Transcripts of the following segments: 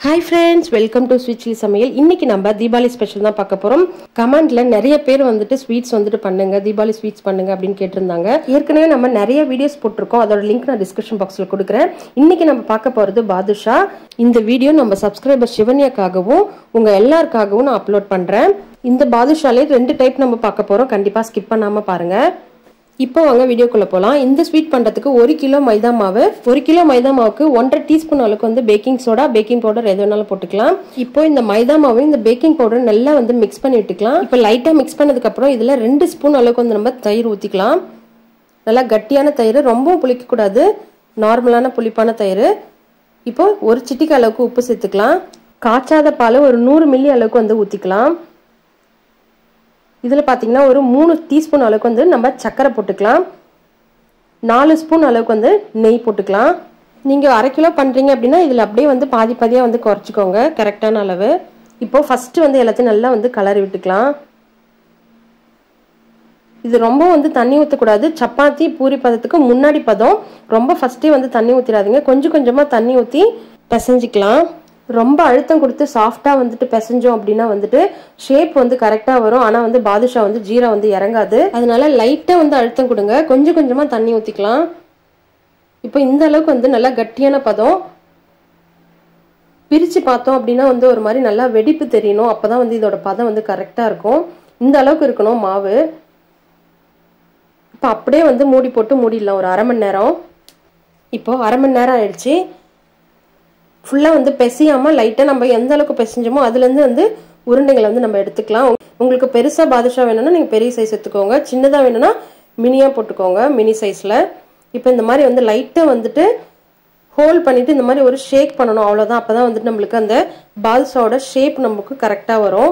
hi friends welcome to sweet chilli சமையல் இன்னைக்கு நம்ம தீபாவளி ஸ்பெஷல் தான் பார்க்க போறோம் கமெண்ட்ல நிறைய பேர் வந்துட்டு ஸ்வீட்ஸ் வந்துட்டு பண்ணுங்க தீபாவளி ஸ்வீட்ஸ் பண்ணுங்க அப்படின்னு கேட்டிருந்தாங்க ஏற்கனவே நம்ம நிறைய வீடியோஸ் போட்டிருக்கோம் அதோட லிங்க் நான் டிஸ்கிரிப்ஷன் பாக்ஸ்ல கொடுக்குறேன் இன்னைக்கு நம்ம பார்க்க போறது பாதுஷா இந்த வீடியோ நம்ம சப்ஸ்கிரைபர் சிவன்யாக்காகவும் உங்க எல்லாருக்காகவும் நான் அப்லோட் பண்றேன் இந்த பாதுஷாலே ரெண்டு டைப் நம்ம பார்க்க போறோம் கண்டிப்பா ஸ்கிப் பண்ணாம பாருங்க இப்போ வாங்க வீடியோக்குள்ள போகலாம் இந்த ஸ்வீட் பண்ணுறதுக்கு ஒரு கிலோ மைதா மாவு ஒரு கிலோ மைதா மாவுக்கு ஒன்றரை டீஸ்பூன் அளவுக்கு வந்து பேக்கிங் சோடா பேக்கிங் பவுடர் எது வேணாலும் போட்டுக்கலாம் இப்போ இந்த மைதா மாவு இந்த பேக்கிங் பவுடர் நல்லா வந்து மிக்ஸ் பண்ணி விட்டுக்கலாம் இப்போ லைட்டாக மிக்ஸ் பண்ணதுக்கப்புறம் இதில் ரெண்டு ஸ்பூன் அளவுக்கு வந்து நம்ம தயிர் ஊற்றிக்கலாம் நல்லா கட்டியான தயிர் ரொம்பவும் புளிக்கக்கூடாது நார்மலான புளிப்பான தயிர் இப்போ ஒரு சிட்டிக்கு அளவுக்கு உப்பு சேர்த்துக்கலாம் காய்ச்சாத பால் ஒரு நூறு மில்லி அளவுக்கு வந்து ஊற்றிக்கலாம் இதில் பார்த்தீங்கன்னா ஒரு மூணு டீஸ்பூன் அளவுக்கு வந்து நம்ம சர்க்கரை போட்டுக்கலாம் நாலு ஸ்பூன் அளவுக்கு வந்து நெய் போட்டுக்கலாம் நீங்கள் அரை கிலோ பண்ணுறீங்க அப்படின்னா இதில் அப்படியே வந்து பாதி பாதியாக வந்து குறைச்சிக்கோங்க கரெக்டான அளவு இப்போ ஃபஸ்ட்டு வந்து எல்லாத்தையும் நல்லா வந்து கலரி விட்டுக்கலாம் இது ரொம்ப வந்து தண்ணி ஊற்றக்கூடாது சப்பாத்தி பூரி பதத்துக்கு முன்னாடி பதம் ரொம்ப ஃபஸ்ட்டே வந்து தண்ணி ஊற்றிடாதீங்க கொஞ்சம் கொஞ்சமாக தண்ணி ஊற்றி பிசைஞ்சிக்கலாம் ரொம்ப அழுத்தம் கொடுத்து சாஃப்டாக வந்துட்டு பிசைஞ்சோம் அப்படின்னா வந்துட்டு ஷேப் வந்து கரெக்டாக வரும் ஆனால் வந்து பாதுஷா வந்து ஜீரா வந்து இறங்காது அதனால லைட்டாக வந்து அழுத்தம் கொடுங்க கொஞ்சம் கொஞ்சமாக தண்ணி ஊற்றிக்கலாம் இப்போ இந்த அளவுக்கு வந்து நல்லா கட்டியான பதம் பிரித்து பார்த்தோம் அப்படின்னா வந்து ஒரு மாதிரி நல்லா வெடிப்பு தெரியணும் அப்போ தான் வந்து இதோட பதம் வந்து கரெக்டாக இருக்கும் இந்த அளவுக்கு இருக்கணும் மாவு இப்போ அப்படியே வந்து மூடி போட்டு மூடிடலாம் ஒரு அரை மணி நேரம் இப்போ அரை மணி நேரம் ஆயிடுச்சு ஃபுல்லாக வந்து பெசியாமல் லைட்டாக நம்ம எந்த அளவுக்கு பெசஞ்சோமோ அதுலேருந்து வந்து உருண்டைகளை வந்து நம்ம எடுத்துக்கலாம் உங்களுக்கு பெருசாக பாதுஷா வேணும்னா நீங்கள் பெரிய சைஸ் எடுத்துக்கோங்க சின்னதாக வேணும்னா மினியாக போட்டுக்கோங்க மினி சைஸில் இப்போ இந்த மாதிரி வந்து லைட்டாக வந்துட்டு ஹோல்ட் பண்ணிவிட்டு இந்த மாதிரி ஒரு ஷேக் பண்ணணும் அவ்வளோதான் அப்போ தான் வந்துட்டு நம்மளுக்கு அந்த பாதுஷாவோட ஷேப் நமக்கு கரெக்டாக வரும்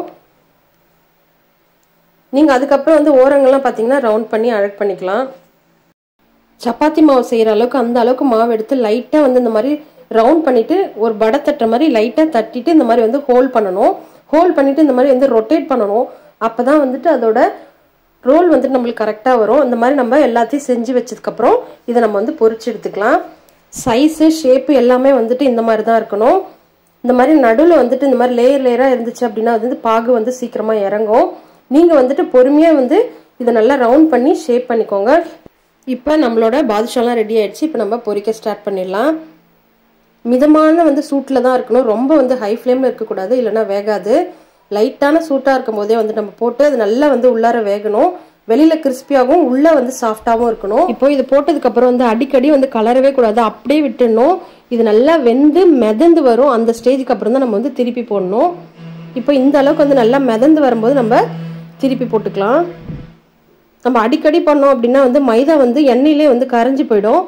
நீங்கள் அதுக்கப்புறம் வந்து ஓரங்கள்லாம் பார்த்தீங்கன்னா ரவுண்ட் பண்ணி அழகு பண்ணிக்கலாம் சப்பாத்தி மாவு செய்கிற அளவுக்கு அந்த அளவுக்கு மாவு எடுத்து லைட்டாக வந்து இந்த மாதிரி ரவுண்ட் பண்ணிட்டு ஒரு வடை தட்டுற மாதிரி லைட்டாக தட்டிட்டு இந்த மாதிரி வந்து ஹோல்ட் பண்ணணும் ஹோல்ட் பண்ணிட்டு இந்த மாதிரி வந்து ரொட்டேட் பண்ணணும் அப்போ தான் வந்துட்டு அதோட ரோல் வந்துட்டு நம்மளுக்கு கரெக்டாக வரும் இந்த மாதிரி நம்ம எல்லாத்தையும் செஞ்சு வச்சதுக்கப்புறம் இதை நம்ம வந்து பொறிச்சு எடுத்துக்கலாம் சைஸு ஷேப்பு எல்லாமே வந்துட்டு இந்த மாதிரி தான் இருக்கணும் இந்த மாதிரி நடுவில் வந்துட்டு இந்த மாதிரி லேயர் லேயராக இருந்துச்சு அப்படின்னா அது வந்து பாகு வந்து சீக்கிரமாக இறங்கும் நீங்கள் வந்துட்டு பொறுமையாக வந்து இதை நல்லா ரவுண்ட் பண்ணி ஷேப் பண்ணிக்கோங்க இப்போ நம்மளோட பாதுஷாலாம் ரெடி ஆயிடுச்சு இப்போ நம்ம பொறிக்க ஸ்டார்ட் பண்ணிடலாம் மிதமான வந்து சூட்டில் தான் இருக்கணும் ரொம்ப வந்து ஹை ஃப்ளேமில் இருக்கக்கூடாது இல்லைன்னா வேகாது லைட்டான சூட்டாக இருக்கும் போதே வந்து நம்ம போட்டு அது நல்லா வந்து உள்ளார வேகணும் வெளியில் கிறிஸ்பியாகவும் உள்ளே வந்து சாஃப்டாகவும் இருக்கணும் இப்போ இது போட்டதுக்கப்புறம் வந்து அடிக்கடி வந்து கலரவே கூடாது அப்படியே விட்டுடணும் இது நல்லா வெந்து மிதந்து வரும் அந்த ஸ்டேஜுக்கு அப்புறம் தான் நம்ம வந்து திருப்பி போடணும் இப்போ இந்த அளவுக்கு வந்து நல்லா மிதந்து வரும்போது நம்ம திருப்பி போட்டுக்கலாம் நம்ம அடிக்கடி பண்ணோம் அப்படின்னா வந்து மைதா வந்து எண்ணெயிலே வந்து கரைஞ்சி போயிடும்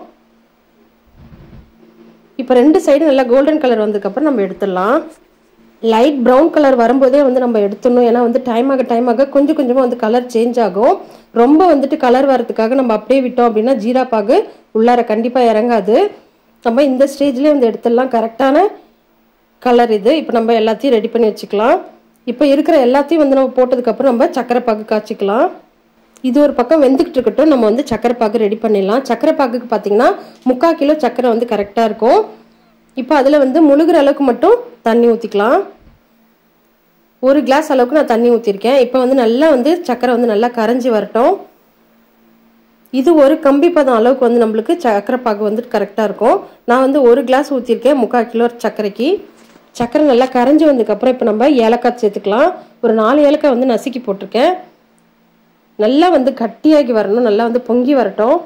இப்போ ரெண்டு சைடு நல்லா கோல்டன் கலர் வந்ததுக்கப்புறம் நம்ம எடுத்துடலாம் லைட் ப்ரௌன் கலர் வரும்போதே வந்து நம்ம எடுத்துடணும் ஏன்னா வந்து டைம் ஆக டைம் ஆக கொஞ்சம் கொஞ்சமாக வந்து கலர் சேஞ்ச் ஆகும் ரொம்ப வந்துட்டு கலர் வரதுக்காக நம்ம அப்படியே விட்டோம் அப்படின்னா ஜீரா பாகு உள்ளார கண்டிப்பாக இறங்காது நம்ம இந்த ஸ்டேஜ்லேயே வந்து எடுத்துடலாம் கரெக்டான கலர் இது இப்போ நம்ம எல்லாத்தையும் ரெடி பண்ணி வச்சுக்கலாம் இப்போ இருக்கிற எல்லாத்தையும் வந்து நம்ம போட்டதுக்கப்புறம் நம்ம சக்கரை பாகு காய்ச்சிக்கலாம் இது ஒரு பக்கம் வெந்துக்கிட்டு இருக்கட்டும் நம்ம வந்து சக்கரை பாகு ரெடி பண்ணிடலாம் சக்கரை பாகுக்கு பார்த்தீங்கன்னா முக்கால் கிலோ சக்கரை வந்து கரெக்டாக இருக்கும் இப்போ அதில் வந்து முழுகிற அளவுக்கு மட்டும் தண்ணி ஊற்றிக்கலாம் ஒரு கிளாஸ் அளவுக்கு நான் தண்ணி ஊற்றிருக்கேன் இப்போ வந்து நல்லா வந்து சக்கரை வந்து நல்லா கரைஞ்சி வரட்டும் இது ஒரு கம்பி பதம் அளவுக்கு வந்து நம்மளுக்கு சக்கரை பாகு வந்துட்டு கரெக்டாக இருக்கும் நான் வந்து ஒரு கிளாஸ் ஊற்றிருக்கேன் முக்கால் கிலோ சர்க்கரைக்கு சக்கரை நல்லா கரைஞ்சி வந்ததுக்கப்புறம் இப்போ நம்ம ஏலக்காய் சேர்த்துக்கலாம் ஒரு நாலு ஏலக்காய் வந்து நசுக்கி போட்டிருக்கேன் நல்லா வந்து கட்டியாகி வரணும் நல்லா வந்து பொங்கி வரட்டும்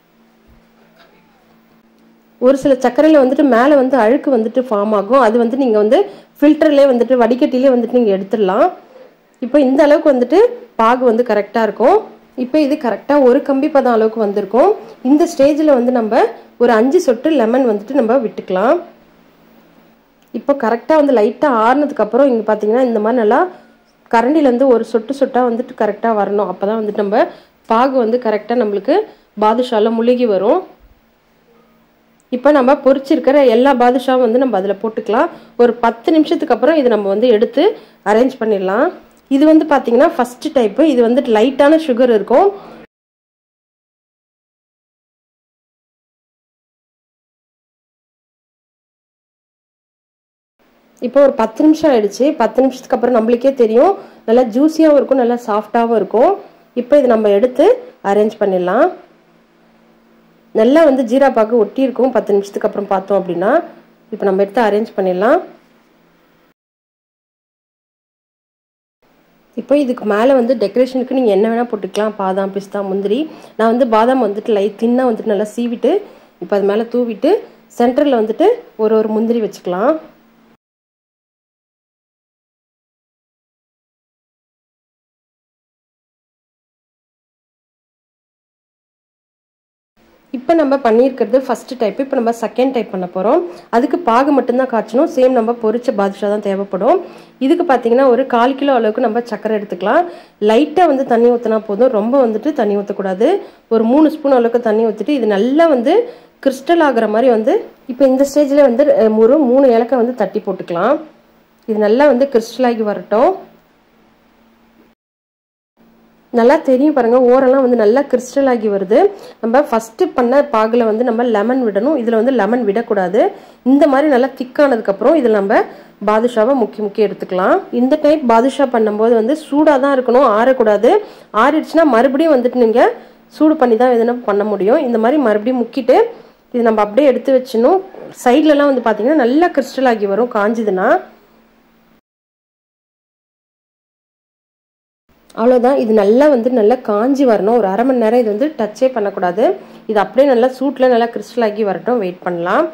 ஒரு சில சர்க்கரையில் வந்துட்டு மேலே வந்து அழுக்கு வந்துட்டு ஃபார்ம் ஆகும் அது வந்து நீங்கள் வந்து ஃபில்டர்லேயே வந்துட்டு வடிகட்டிலே வந்துட்டு நீங்கள் எடுத்துடலாம் இப்போ இந்த அளவுக்கு வந்துட்டு பாகு வந்து கரெக்டாக இருக்கும் இப்போ இது கரெக்டாக ஒரு கம்பி பதம் அளவுக்கு வந்திருக்கும் இந்த ஸ்டேஜில் வந்து நம்ம ஒரு அஞ்சு சொட்டு லெமன் வந்துட்டு நம்ம விட்டுக்கலாம் இப்போ கரெக்டாக வந்து லைட்டாக ஆறுனதுக்கப்புறம் இங்கே பார்த்தீங்கன்னா இந்த மாதிரி நல்லா கரண்டிலேருந்து ஒரு சொட்டு சொட்டாக வந்துட்டு கரெக்டாக வரணும் அப்போ தான் வந்துட்டு நம்ம பாகு வந்து கரெக்டாக நம்மளுக்கு பாதுஷால முழுகி வரும் இப்போ நம்ம பொரிச்சிருக்கிற எல்லா பாதுஷாவும் வந்து நம்ம அதில் போட்டுக்கலாம் ஒரு பத்து நிமிஷத்துக்கு அப்புறம் இதை நம்ம வந்து எடுத்து அரேஞ்ச் பண்ணிடலாம் இது வந்து பார்த்தீங்கன்னா ஃபஸ்ட்டு டைப்பு இது வந்துட்டு லைட்டான சுகர் இருக்கும் இப்போ ஒரு பத்து நிமிஷம் ஆயிடுச்சு பத்து நிமிஷத்துக்கு அப்புறம் நம்மளுக்கே தெரியும் நல்லா ஜூஸியாகவும் இருக்கும் நல்லா சாஃப்டாகவும் இருக்கும் இப்போ இது நம்ம எடுத்து அரேஞ்ச் பண்ணிடலாம் நல்லா வந்து ஜீரா பாக்கு ஒட்டி இருக்கும் பத்து நிமிஷத்துக்கு அப்புறம் பார்த்தோம் அப்படின்னா இப்போ நம்ம எடுத்து அரேஞ்ச் பண்ணிடலாம் இப்போ இதுக்கு மேலே வந்து டெக்கரேஷனுக்கு நீங்கள் என்ன வேணால் போட்டுக்கலாம் பாதாம் பிஸ்தா முந்திரி நான் வந்து பாதாம் வந்துட்டு லைட் தின்னாக வந்துட்டு நல்லா சீவிட்டு இப்போ அது மேலே தூவிட்டு சென்டரில் வந்துட்டு ஒரு ஒரு முந்திரி வச்சுக்கலாம் இப்போ நம்ம பண்ணியிருக்கிறது ஃபர்ஸ்ட் டைப் இப்போ நம்ம செகண்ட் டைப் பண்ண போகிறோம் அதுக்கு பாகு மட்டும்தான் காய்ச்சணும் சேம் நம்ம பொரிச்ச பாதுஷா தான் தேவைப்படும் இதுக்கு பார்த்தீங்கன்னா ஒரு கால் கிலோ அளவுக்கு நம்ம சக்கரை எடுத்துக்கலாம் லைட்டாக வந்து தண்ணி ஊற்றினா போதும் ரொம்ப வந்துட்டு தண்ணி ஊற்றக்கூடாது ஒரு மூணு ஸ்பூன் அளவுக்கு தண்ணி ஊற்றிட்டு இது நல்லா வந்து கிறிஸ்டல் ஆகுற மாதிரி வந்து இப்போ இந்த ஸ்டேஜில் வந்து ஒரு மூணு ஏலக்காய் வந்து தட்டி போட்டுக்கலாம் இது நல்லா வந்து கிறிஸ்டல் ஆகி வரட்டும் நல்லா தெரியும் பாருங்க ஓரெல்லாம் வந்து நல்லா கிறிஸ்டல் ஆகி வருது நம்ம ஃபர்ஸ்ட் பண்ண பாகுல வந்து நம்ம லெமன் விடணும் இதுல வந்து லெமன் விடக்கூடாது இந்த மாதிரி நல்லா திக்கானதுக்கு அப்புறம் இதுல நம்ம பாதுஷாவை முக்கி முக்கி எடுத்துக்கலாம் இந்த டைப் பாதுஷா பண்ணும்போது வந்து சூடாக தான் இருக்கணும் ஆறக்கூடாது ஆறிடுச்சுன்னா மறுபடியும் வந்துட்டு நீங்க சூடு பண்ணி தான் எதுனா பண்ண முடியும் இந்த மாதிரி மறுபடியும் முக்கிட்டு இது நம்ம அப்படியே எடுத்து வச்சிடணும் சைட்லலாம் வந்து பார்த்தீங்கன்னா நல்லா கிறிஸ்டல் ஆகி வரும் காஞ்சுதுன்னா அவ்வளோதான் இது நல்லா வந்து நல்லா காஞ்சி வரணும் ஒரு அரை மணி நேரம் இது வந்து டச்சே பண்ணக்கூடாது இது அப்படியே நல்லா சூட்டில் நல்லா கிறிஸ்டல் ஆகி வரட்டும் வெயிட் பண்ணலாம்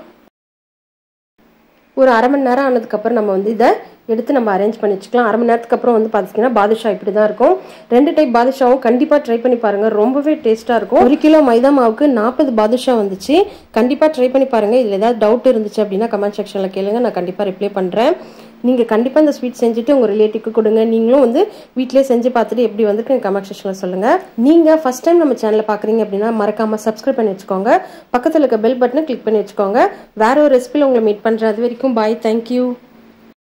ஒரு அரை மணி நேரம் ஆனதுக்கப்புறம் நம்ம வந்து இதை எடுத்து நம்ம அரேஞ்ச் பண்ணி வச்சுக்கலாம் அரை மணி நேரத்துக்கு அப்புறம் வந்து பார்த்தீங்கன்னா பாதுஷா இப்படி தான் இருக்கும் ரெண்டு டைப் பாதுஷாவும் கண்டிப்பாக ட்ரை பண்ணி பாருங்கள் ரொம்பவே டேஸ்ட்டாக இருக்கும் ஒரு கிலோ மைதா மாவுக்கு நாற்பது பாதுஷா வந்துச்சு கண்டிப்பாக ட்ரை பண்ணி பாருங்கள் இதில் ஏதாவது டவுட் இருந்துச்சு அப்படின்னா கமெண்ட் செக்ஷனில் கேளுங்க நான் கண்டிப்பாக ரிப்ளை பண்ணுறேன் நீங்கள் கண்டிப்பாக இந்த ஸ்வீட் செஞ்சுட்டு உங்கள் ரிலேட்டிவ்க்கு கொடுங்க நீங்களும் வந்து வீட்டிலே செஞ்சு பார்த்துட்டு எப்படி வந்துட்டு எனக்கு கமெண்ட் செக்ஷனில் சொல்லுங்கள் நீங்கள் ஃபஸ்ட் டைம் நம்ம சேனலை பார்க்குறீங்க அப்படின்னா மறக்காமல் சப்ஸ்கிரைப் பண்ணி வச்சுக்கோங்க பக்கத்தில் இருக்க பெல் பட்டனை கிளிக் பண்ணி வச்சுக்கோங்க வேற ஒரு ரெசிபியில் உங்களை மீட் பண்ணுறேன் அது வரைக்கும் பாய் தேங்க்யூ